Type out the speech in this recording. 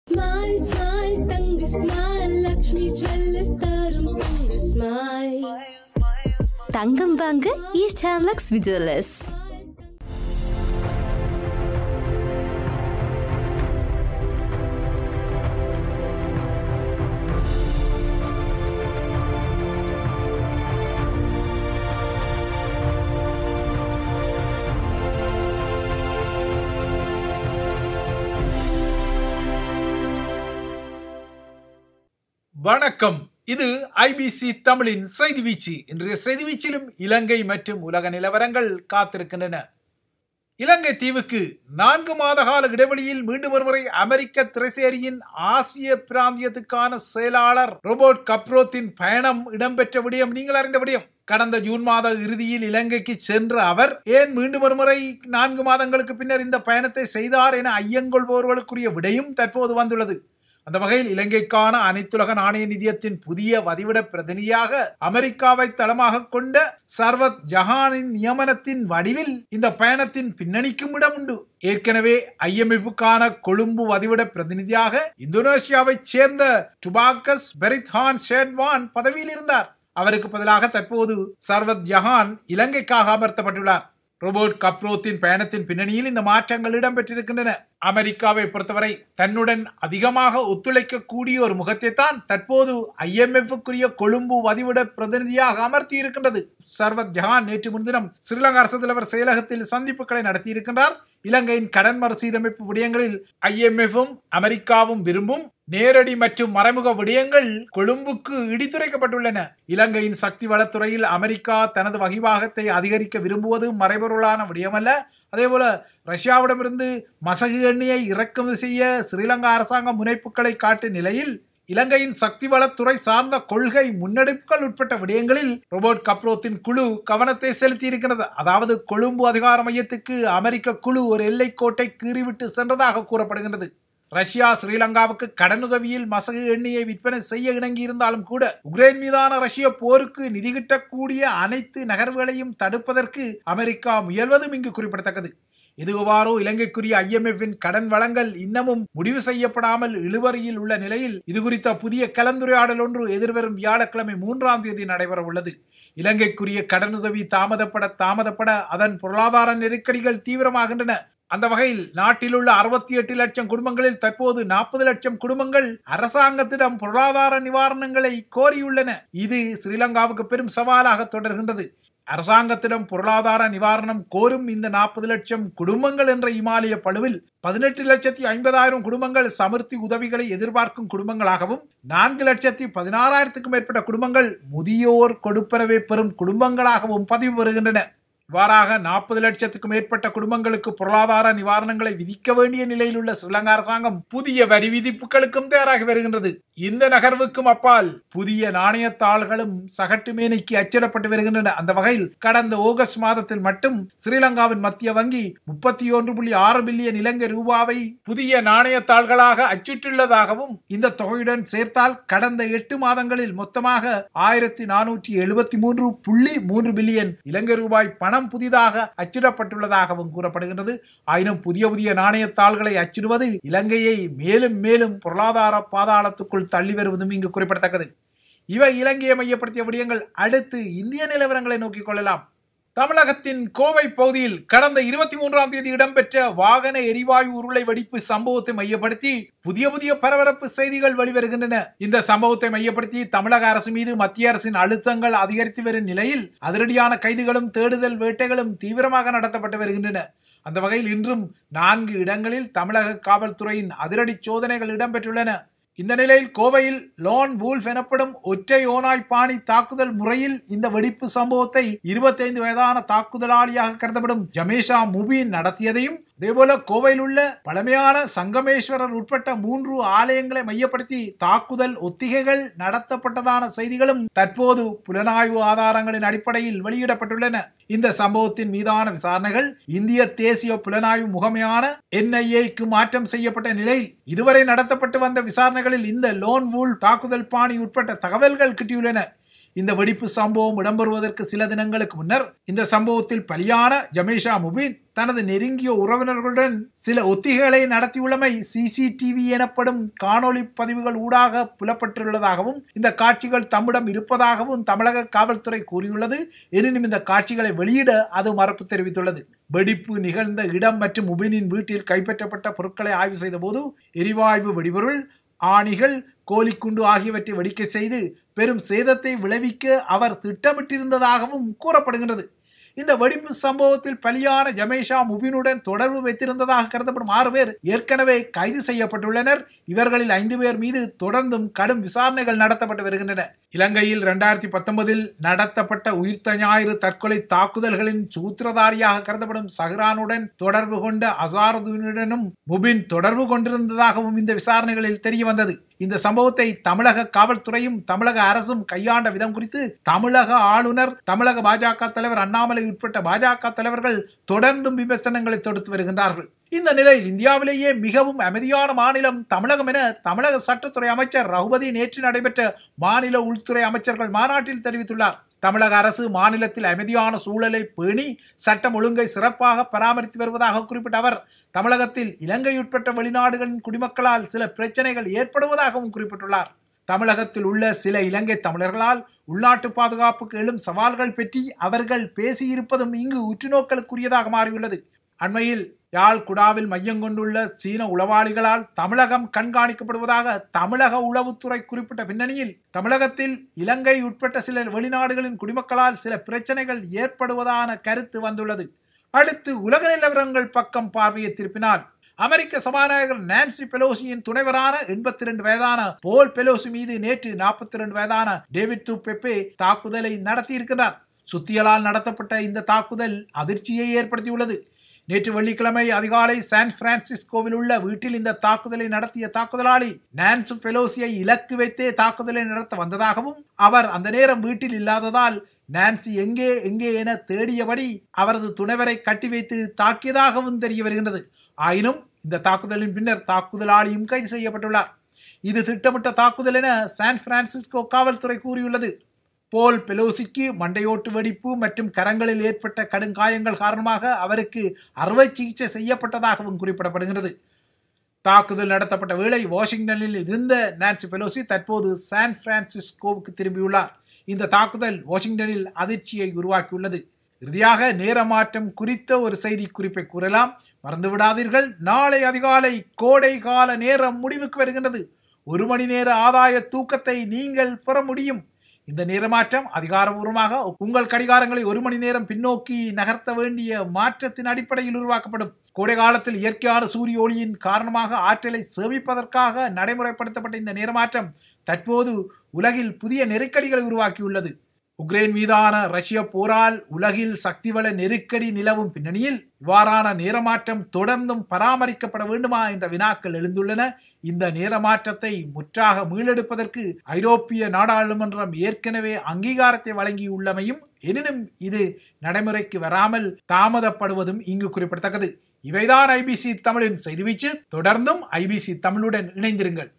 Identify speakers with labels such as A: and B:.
A: Smile, smile, தங்க smile, Lakshmi jewellers தரும் தங்க smile.
B: தங்கம் வாங்க ஈஸ்ட் ஹேம் லக்ஷ்மி ஜுவல்லர்ஸ்
C: வணக்கம் இது ஐபிசி தமிழின் செய்தி வீச்சு இன்றைய செய்தி வீச்சிலும் இலங்கை மற்றும் உலக நிலவரங்கள் காத்திருக்கின்றன இலங்கை தீவுக்கு நான்கு மாத கால இடைவெளியில் மீண்டும் ஒருமுறை அமெரிக்க திரைசேரியின் ஆசிய பிராந்தியத்துக்கான செயலாளர் ரோபோட் கப்ரோத்தின் பயணம் இடம்பெற்ற விடயம் நீங்கள் அறிந்த விடயம் கடந்த ஜூன் மாத இறுதியில் இலங்கைக்கு சென்ற அவர் ஏன் மீண்டும் ஒருமுறை நான்கு மாதங்களுக்கு பின்னர் இந்த பயணத்தை செய்தார் என ஐயங்கொள்பவர்களுக்குரிய விடையும் தற்போது வந்துள்ளது அந்த வகையில் இலங்கைக்கான அனைத்துலக நாணய நிதியத்தின் புதிய வதிவிட பிரதிநிதியாக அமெரிக்காவை தளமாக கொண்ட சர்வத் ஜஹானின் நியமனத்தின் வடிவில் இந்த பயணத்தின் பின்னணிக்கும் இடம் உண்டு ஏற்கனவே ஐஎம்எஃப்கான கொழும்பு வதிவிட பிரதிநிதியாக இந்தோனேஷியாவைச் சேர்ந்த டுபாக்கஸ் பெரித்ஹான் ஷேட்வான் பதவியில் இருந்தார் அவருக்கு பதிலாக தற்போது சர்வத் ஜஹான் இலங்கைக்காக அமர்த்தப்பட்டுள்ளார் ரோபோட் கப்ரோத்தின் பயணத்தின் பின்னணியில் இந்த மாற்றங்கள் இடம்பெற்றிருக்கின்றன அமெரிக்காவை பொறுத்தவரை தன்னுடன் அதிகமாக ஒத்துழைக்கக்கூடிய ஒரு முகத்தை தான் தற்போது ஐஎம்எஃப்க்குரிய கொழும்பு வதிவிட பிரதிநிதியாக அமர்த்தி இருக்கின்றது சர்வத் ஜஹான் நேற்று முன்தினம் ஸ்ரீலங்கா அரசு தலைவர் செயலகத்தில் சந்திப்புகளை நடத்தியிருக்கின்றார் இலங்கையின் கடன் மறுசீரமைப்பு விடயங்களில் ஐஎம்எஃப்பும் அமெரிக்காவும் விரும்பும் நேரடி மற்றும் மறைமுக விடயங்கள் கொழும்புக்கு இடித்துரைக்கப்பட்டுள்ளன இலங்கையின் சக்தி வளத்துறையில் அமெரிக்கா தனது வகிவாகத்தை அதிகரிக்க விரும்புவது மறைபொருளான விடயமல்ல அதேபோல ரஷ்யாவிடமிருந்து மசகு எண்ணெயை இறக்குமதி செய்ய ஸ்ரீலங்கா அரசாங்கம் முனைப்புகளை காட்டும் நிலையில் இலங்கையின் சக்தி வளத்துறை சார்ந்த கொள்கை முன்னெடுப்புகள் உட்பட்ட விடயங்களில் ரோபோட் கப்ரோத்தின் குழு கவனத்தை செலுத்தி இருக்கிறது அதாவது கொழும்பு அதிகார மையத்துக்கு அமெரிக்க குழு ஒரு எல்லைக்கோட்டை கீறிவிட்டு சென்றதாக கூறப்படுகின்றது ரஷ்யா ஸ்ரீலங்காவுக்கு கடனுதவியில் மசகு எண்ணெயை விற்பனை செய்ய இணங்கி இருந்தாலும் கூட உக்ரைன் மீதான ரஷ்ய போருக்கு நிதி கிட்டக்கூடிய அனைத்து நகர்வுகளையும் தடுப்பதற்கு அமெரிக்கா முயல்வதும் இங்கு குறிப்பிடத்தக்கது இதுவாரோ இலங்கைக்குரிய ஐஎம்எஃபின் கடன் வளங்கள் இன்னமும் முடிவு செய்யப்படாமல் இழுவறியில் உள்ள நிலையில் இது குறித்த புதிய கலந்துரையாடல் ஒன்று எதிர்வரும் வியாழக்கிழமை மூன்றாம் தேதி நடைபெற உள்ளது இலங்கைக்குரிய கடனுதவி தாமதப்பட தாமதப்பட அதன் பொருளாதார நெருக்கடிகள் தீவிரமாகின்றன அந்த வகையில் நாட்டில் உள்ள அறுபத்தி எட்டு லட்சம் குடும்பங்களில் தற்போது நாற்பது லட்சம் குடும்பங்கள் அரசாங்கத்திடம் பொருளாதார நிவாரணங்களை கோரியுள்ளன இது ஸ்ரீலங்காவுக்கு பெரும் சவாலாக தொடர்கின்றது அரசாங்கத்திடம் பொருளாதார நிவாரணம் கோரும் இந்த நாற்பது லட்சம் குடும்பங்கள் என்ற இமாலய பழுவில் பதினெட்டு லட்சத்தி ஐம்பதாயிரம் குடும்பங்கள் சமர்த்தி உதவிகளை எதிர்பார்க்கும் குடும்பங்களாகவும் நான்கு லட்சத்தி பதினாறாயிரத்துக்கும் மேற்பட்ட குடும்பங்கள் முதியோர் கொடுப்பனவை பெறும் குடும்பங்களாகவும் பதிவு பெறுகின்றன இவ்வாறாக நாற்பது லட்சத்துக்கும் மேற்பட்ட குடும்பங்களுக்கு பொருளாதார நிவாரணங்களை விதிக்க வேண்டிய நிலையில் உள்ள ஸ்ரீலங்கா அரசாங்கம் புதிய வரி விதிப்புகளுக்கும் தயாராகி வருகின்றது இந்த நகர்வுக்கும் அப்பால் புதிய நாணயத்தாள்களும் சகட்டு மேனைக்கு அச்சிடப்பட்டு வருகின்றன அந்த வகையில் கடந்த ஆகஸ்ட் மாதத்தில் மட்டும் ஸ்ரீலங்காவின் மத்திய வங்கி முப்பத்தி ஒன்று புள்ளி ஆறு பில்லியன் இலங்கை ரூபாவை புதிய நாணயத்தாள்களாக அச்சிட்டுள்ளதாகவும் இந்த தொகையுடன் சேர்த்தால் கடந்த எட்டு மாதங்களில் மொத்தமாக ஆயிரத்தி நானூற்றி எழுபத்தி மூன்று புள்ளி மூன்று பில்லியன் இலங்கை ரூபாய் பணம் பணம் புதிதாக அச்சிடப்பட்டுள்ளதாகவும் கூறப்படுகின்றது ஆயினும் புதிய புதிய நாணயத்தாள்களை அச்சிடுவது இலங்கையை மேலும் மேலும் பொருளாதார பாதாளத்துக்குள் தள்ளி வருவதும் இங்கு குறிப்பிடத்தக்கது இவை இலங்கையை மையப்படுத்திய விடயங்கள் அடுத்து இந்திய நிலவரங்களை நோக்கிக் கொள்ளலாம் தமிழகத்தின் கோவை பகுதியில் கடந்த இருபத்தி மூன்றாம் தேதி இடம்பெற்ற வாகன எரிவாயு உருளை வெடிப்பு சம்பவத்தை மையப்படுத்தி புதிய புதிய பரபரப்பு செய்திகள் வெளிவருகின்றன இந்த சம்பவத்தை மையப்படுத்தி தமிழக அரசு மீது மத்திய அரசின் அழுத்தங்கள் அதிகரித்து வரும் நிலையில் அதிரடியான கைதுகளும் தேடுதல் வேட்டைகளும் தீவிரமாக நடத்தப்பட்டு வருகின்றன அந்த வகையில் இன்றும் நான்கு இடங்களில் தமிழக காவல்துறையின் அதிரடி சோதனைகள் இடம்பெற்றுள்ளன இந்த நிலையில் கோவையில் லோன் வூல்ஃப் எனப்படும் ஒற்றை ஓனாய் பாணி தாக்குதல் முறையில் இந்த வெடிப்பு சம்பவத்தை இருபத்தைந்து வயதான தாக்குதலாளியாக கருதப்படும் ஜமேஷா முபீன் நடத்தியதையும் அதேபோல கோவையில் உள்ள பழமையான சங்கமேஸ்வரர் உட்பட்ட மூன்று ஆலயங்களை மையப்படுத்தி தாக்குதல் ஒத்திகைகள் நடத்தப்பட்டதான செய்திகளும் தற்போது புலனாய்வு ஆதாரங்களின் அடிப்படையில் வெளியிடப்பட்டுள்ளன இந்த சம்பவத்தின் மீதான விசாரணைகள் இந்திய தேசிய புலனாய்வு முகமையான என்ஐஏக்கு மாற்றம் செய்யப்பட்ட நிலையில் இதுவரை நடத்தப்பட்டு வந்த விசாரணைகளில் இந்த லோன் வூல் தாக்குதல் பாணி உட்பட்ட தகவல்கள் கிட்டியுள்ளன இந்த வெடிப்பு சம்பவம் இடம்பெறுவதற்கு சில தினங்களுக்கு முன்னர் இந்த சம்பவத்தில் பலியான ஜமேஷா முபின் தனது நெருங்கிய உறவினர்களுடன் சில ஒத்திகைகளை நடத்தியுள்ளமை சிசிடிவி எனப்படும் காணொளி பதிவுகள் ஊடாக புலப்பட்டுள்ளதாகவும் இந்த காட்சிகள் தம்மிடம் இருப்பதாகவும் தமிழக காவல்துறை கூறியுள்ளது எனினும் இந்த காட்சிகளை வெளியிட அது மறுப்பு தெரிவித்துள்ளது வெடிப்பு நிகழ்ந்த இடம் மற்றும் முபினின் வீட்டில் கைப்பற்றப்பட்ட பொருட்களை ஆய்வு செய்தபோது எரிவாயு வெடிபொருள் ஆணிகள் கோலிக்குண்டு ஆகியவற்றை வெடிக்க செய்து பெரும் சேதத்தை விளைவிக்க அவர் திட்டமிட்டிருந்ததாகவும் கூறப்படுகின்றது இந்த வெடிப்பு சம்பவத்தில் பலியான ஜமேஷா முபினுடன் தொடர்பு வைத்திருந்ததாக கருதப்படும் ஆறு பேர் ஏற்கனவே கைது செய்யப்பட்டுள்ளனர் இவர்களில் ஐந்து பேர் மீது தொடர்ந்தும் கடும் விசாரணைகள் நடத்தப்பட்டு வருகின்றன இலங்கையில் இரண்டாயிரத்தி பத்தொன்பதில் நடத்தப்பட்ட உயிர்த்த ஞாயிறு தற்கொலை தாக்குதல்களின் சூத்திரதாரியாக கருதப்படும் சஹ்ரானுடன் தொடர்பு கொண்ட அசாருதீனுடனும் முபின் தொடர்பு கொண்டிருந்ததாகவும் இந்த விசாரணைகளில் தெரிய வந்தது இந்த சம்பவத்தை தமிழக காவல்துறையும் தமிழக அரசும் கையாண்ட விதம் குறித்து தமிழக ஆளுநர் தமிழக பாஜக தலைவர் அண்ணாமலை உட்பட்ட பாஜக தலைவர்கள் தொடர்ந்தும் விமர்சனங்களை தொடுத்து வருகின்றார்கள் இந்த நிலையில் இந்தியாவிலேயே மிகவும் அமைதியான மாநிலம் தமிழகம் என தமிழக சட்டத்துறை அமைச்சர் ரகுபதி நேற்று நடைபெற்ற மாநில உள்துறை அமைச்சர்கள் மாநாட்டில் தெரிவித்துள்ளார் தமிழக அரசு மாநிலத்தில் அமைதியான சூழலை பேணி சட்டம் ஒழுங்கை சிறப்பாக பராமரித்து வருவதாக குறிப்பிட்ட அவர் தமிழகத்தில் இலங்கை உட்பட்ட வெளிநாடுகளின் குடிமக்களால் சில பிரச்சனைகள் ஏற்படுவதாகவும் குறிப்பிட்டுள்ளார் தமிழகத்தில் உள்ள சில இலங்கை தமிழர்களால் உள்நாட்டு பாதுகாப்புக்கு எழும் சவால்கள் பற்றி அவர்கள் பேசியிருப்பதும் இங்கு உற்றுநோக்கலுக்குரியதாக மாறியுள்ளது அண்மையில் யாழ் குடாவில் மையம் கொண்டுள்ள சீன உளவாளிகளால் தமிழகம் கண்காணிக்கப்படுவதாக தமிழக உளவுத்துறை குறிப்பிட்ட பின்னணியில் தமிழகத்தில் இலங்கை உட்பட்ட சில வெளிநாடுகளின் குடிமக்களால் சில பிரச்சனைகள் ஏற்படுவதான கருத்து வந்துள்ளது அடுத்து உலக நிலவரங்கள் பக்கம் பார்வையை திருப்பினால் அமெரிக்க சபாநாயகர் நான்சி பெலோசியின் துணைவரான எண்பத்தி ரெண்டு வயதான போல் பெலோசி மீது நேற்று நாற்பத்தி ரெண்டு வயதான டேவிட் து பெப்பே தாக்குதலை நடத்தியிருக்கிறார் சுத்தியலால் நடத்தப்பட்ட இந்த தாக்குதல் அதிர்ச்சியை ஏற்படுத்தியுள்ளது நேற்று வெள்ளிக்கிழமை அதிகாலை சான் பிரான்சிஸ்கோவில் உள்ள வீட்டில் இந்த தாக்குதலை நடத்திய தாக்குதலாளி நான்சு பெலோசியை இலக்கு வைத்தே தாக்குதலை நடத்த வந்ததாகவும் அவர் அந்த நேரம் வீட்டில் இல்லாததால் நான்சி எங்கே எங்கே என தேடியபடி அவரது துணைவரை கட்டி வைத்து தாக்கியதாகவும் தெரிய வருகின்றது ஆயினும் இந்த தாக்குதலின் பின்னர் தாக்குதலாளியும் கைது செய்யப்பட்டுள்ளார் இது திட்டமிட்ட தாக்குதல் என சான் பிரான்சிஸ்கோ காவல்துறை கூறியுள்ளது போல் பெலோசிக்கு மண்டையோட்டு வெடிப்பு மற்றும் கரங்களில் ஏற்பட்ட கடுங்காயங்கள் காரணமாக அவருக்கு அறுவை சிகிச்சை செய்யப்பட்டதாகவும் குறிப்பிடப்படுகிறது தாக்குதல் நடத்தப்பட்ட வேளை வாஷிங்டனில் இருந்த நான்சி பெலோசி தற்போது சான் பிரான்சிஸ்கோவுக்கு திரும்பியுள்ளார் இந்த தாக்குதல் வாஷிங்டனில் அதிர்ச்சியை உருவாக்கியுள்ளது இறுதியாக நேர மாற்றம் குறித்த ஒரு செய்தி குறிப்பை கூறலாம் மறந்துவிடாதீர்கள் நாளை அதிகாலை கோடை கால நேரம் முடிவுக்கு வருகின்றது ஒரு மணி நேர ஆதாய தூக்கத்தை நீங்கள் பெற முடியும் இந்த நேரமாற்றம் அதிகாரபூர்வமாக உங்கள் கடிகாரங்களை ஒரு மணி நேரம் பின்னோக்கி நகர்த்த வேண்டிய மாற்றத்தின் அடிப்படையில் உருவாக்கப்படும் கோடை காலத்தில் இயற்கையான சூரிய ஒளியின் காரணமாக ஆற்றலை சேமிப்பதற்காக நடைமுறைப்படுத்தப்பட்ட இந்த நேரமாற்றம் தற்போது உலகில் புதிய நெருக்கடிகளை உருவாக்கியுள்ளது உக்ரைன் மீதான ரஷ்ய போரால் உலகில் சக்திவள நெருக்கடி நிலவும் பின்னணியில் இவ்வாறான நேரமாற்றம் தொடர்ந்தும் பராமரிக்கப்பட வேண்டுமா என்ற வினாக்கள் எழுந்துள்ளன இந்த நேரமாற்றத்தை முற்றாக மீளெடுப்பதற்கு ஐரோப்பிய நாடாளுமன்றம் ஏற்கனவே அங்கீகாரத்தை வழங்கியுள்ளமையும் எனினும் இது நடைமுறைக்கு வராமல் தாமதப்படுவதும் இங்கு குறிப்பிடத்தக்கது இவைதான் ஐபிசி தமிழின் செய்தி வீச்சு தொடர்ந்தும் ஐபிசி தமிழுடன் இணைந்திருங்கள்